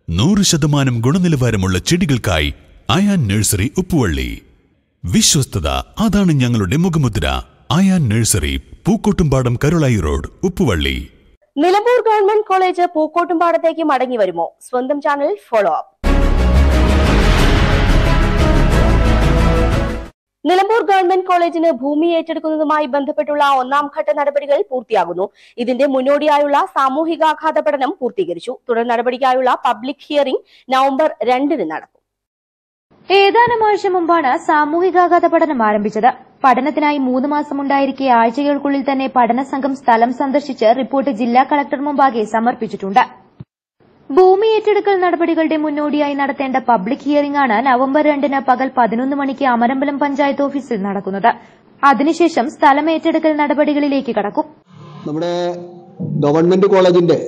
നൂറ് ശതമാനം ഗുണനിലവാരമുള്ള ചെടികൾക്കായി അയാൻ നഴ്സറി ഉപ്പുവള്ളി വിശ്വസ്തത അതാണ് ഞങ്ങളുടെ മുഖമുദ്ര Ayan nursery Pookkottumpadam Karulai road Uppuvalli Nilambur government college പൂക്കോട്ടുംപാടത്തേക്ക് മടങ്ങി വരുമോ സ്വന്തം channel follow up Nilambur government കോളേജിന് ഭൂമി ഏറ്റെടുക്കുന്നതുമായി ബന്ധപ്പെട്ടുള്ള ഒന്നാം ഘട്ട നടപടികൾ പൂർത്തിയാകുന്നു ഇതിന്റെ മുന്നോടിയായുള്ള സാമൂഹികാഘാത പഠനം പൂർത്തീകരിച്ചു തുടർ നടപടിക്കായുള്ള പബ്ലിക് ഹിയറിംഗ് നവംബർ രണ്ടിന് നടക്കും ഏതാനും ആഴ്ച മുമ്പാണ് സാമൂഹികാഘാത പഠനം ആരംഭിച്ചത് പഠനത്തിനായി മൂന്ന് മാസം ഉണ്ടായിരിക്കെ ആഴ്ചകൾക്കുള്ളിൽ തന്നെ പഠന സംഘം സ്ഥലം സന്ദർശിച്ച് റിപ്പോർട്ട് ജില്ലാ കളക്ടർ മുമ്പാകെ സമർപ്പിച്ചിട്ടുണ്ട് ഭൂമി ഏറ്റെടുക്കൽ നടപടികളുടെ മുന്നോടിയായി നടത്തേണ്ട പബ്ലിക് ഹിയറിംഗ് ആണ് നവംബർ രണ്ടിന് പകൽ പതിനൊന്ന് മണിക്ക് അമരമ്പലം പഞ്ചായത്ത് ഓഫീസിൽ നടക്കുന്നത് അതിനുശേഷം സ്ഥലം ഏറ്റെടുക്കൽ നടപടികളിലേക്ക് കടക്കും നമ്മുടെ ഗവൺമെൻറ് കോളേജിൻ്റെ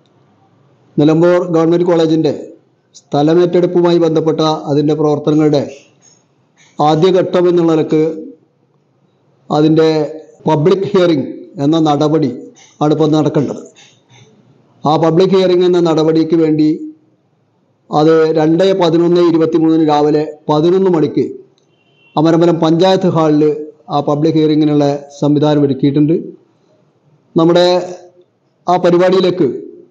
നിലമ്പൂർ ഗവൺമെൻറ് കോളേജിൻ്റെ സ്ഥലമേറ്റെടുപ്പുമായി ബന്ധപ്പെട്ട അതിൻ്റെ പ്രവർത്തനങ്ങളുടെ ആദ്യഘട്ടം എന്നുള്ള നിലക്ക് അതിൻ്റെ പബ്ലിക് ഹിയറിംഗ് എന്ന നടപടി ആണ് ഇപ്പോൾ നടക്കേണ്ടത് ആ പബ്ലിക് ഹിയറിംഗ് എന്ന നടപടിക്ക് വേണ്ടി അത് രണ്ട് പതിനൊന്ന് ഇരുപത്തി മൂന്നിന് രാവിലെ പതിനൊന്ന് മണിക്ക് അമരമ്പലം പഞ്ചായത്ത് ഹാളിൽ ആ പബ്ലിക് ഹിയറിങ്ങിനുള്ള സംവിധാനം ഒരുക്കിയിട്ടുണ്ട് നമ്മുടെ ആ പരിപാടിയിലേക്ക്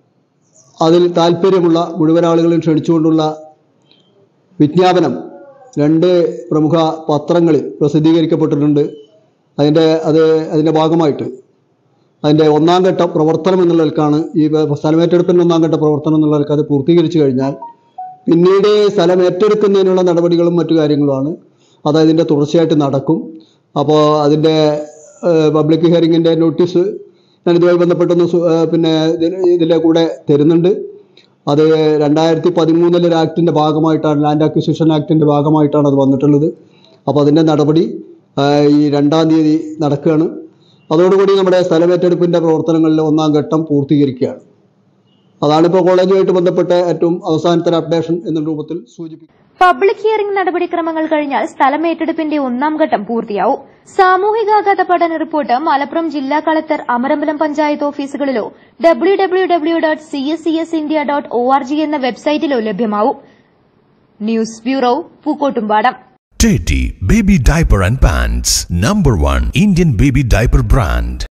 അതിൽ താല്പര്യമുള്ള മുഴുവൻ ആളുകളെയും ക്ഷണിച്ചുകൊണ്ടുള്ള വിജ്ഞാപനം രണ്ട് പ്രമുഖ പത്രങ്ങളിൽ പ്രസിദ്ധീകരിക്കപ്പെട്ടിട്ടുണ്ട് അതിൻ്റെ അത് അതിൻ്റെ ഭാഗമായിട്ട് അതിൻ്റെ ഒന്നാം ഘട്ട പ്രവർത്തനം എന്നുള്ള നിലക്കാണ് ഈ സ്ഥലമേറ്റെടുപ്പിൻ്റെ ഒന്നാം ഘട്ട പ്രവർത്തനം എന്നുള്ള നിലക്ക് അത് പൂർത്തീകരിച്ചു കഴിഞ്ഞാൽ പിന്നീട് സ്ഥലം ഏറ്റെടുക്കുന്നതിനുള്ള നടപടികളും മറ്റു കാര്യങ്ങളുമാണ് അത് അതിൻ്റെ തുടർച്ചയായിട്ട് നടക്കും അപ്പോൾ അതിൻ്റെ പബ്ലിക് ഹിയറിങ്ങിൻ്റെ നോട്ടീസ് ഞാൻ ഇതുമായി ബന്ധപ്പെട്ടൊന്ന് സു- ഏഹ് പിന്നെ ഇതിൽ ഇതിലെ കൂടെ തരുന്നുണ്ട് അത് രണ്ടായിരത്തി പതിമൂന്നിലെ ഒരു ആക്ടിൻ്റെ ഭാഗമായിട്ടാണ് ലാൻഡ് അക്വിസിഷൻ ആക്ടിൻ്റെ ഭാഗമായിട്ടാണ് അത് വന്നിട്ടുള്ളത് അപ്പോൾ അതിൻ്റെ നടപടി ആ, ഈ രണ്ടാം തീയതി നടക്കുകയാണ് അതോടുകൂടി നമ്മുടെ സ്ഥലമേറ്റെടുപ്പിൻ്റെ പ്രവർത്തനങ്ങളിൽ ഒന്നാം ഘട്ടം പൂർത്തീകരിക്കുകയാണ് അതാണിപ്പോൾ കോളേജുമായിട്ട് ബന്ധപ്പെട്ട ഏറ്റവും അവസാനത്തെ അപ്ഡേഷൻ എന്ന രൂപത്തിൽ സൂചിപ്പിക്കുന്നത് പബ്ലിക് ഹിയറിംഗ് നടപടിക്രമങ്ങൾ കഴിഞ്ഞാൽ സ്ഥലം ഏറ്റെടുപ്പിന്റെ ഒന്നാം ഘട്ടം പൂർത്തിയാവും സാമൂഹികാഘാത പഠന റിപ്പോർട്ട് മലപ്പുറം ജില്ലാ കളക്ടർ അമരമ്പലം പഞ്ചായത്ത് ഓഫീസുകളിലോ W W W dot C S C S India dot O R G എന്ന വെബ്സൈറ്റിലോ ലഭ്യമാവും news bureau Pookkottumpadam Teddy Baby Diaper and Pants Number 1 Indian Baby Diaper Brand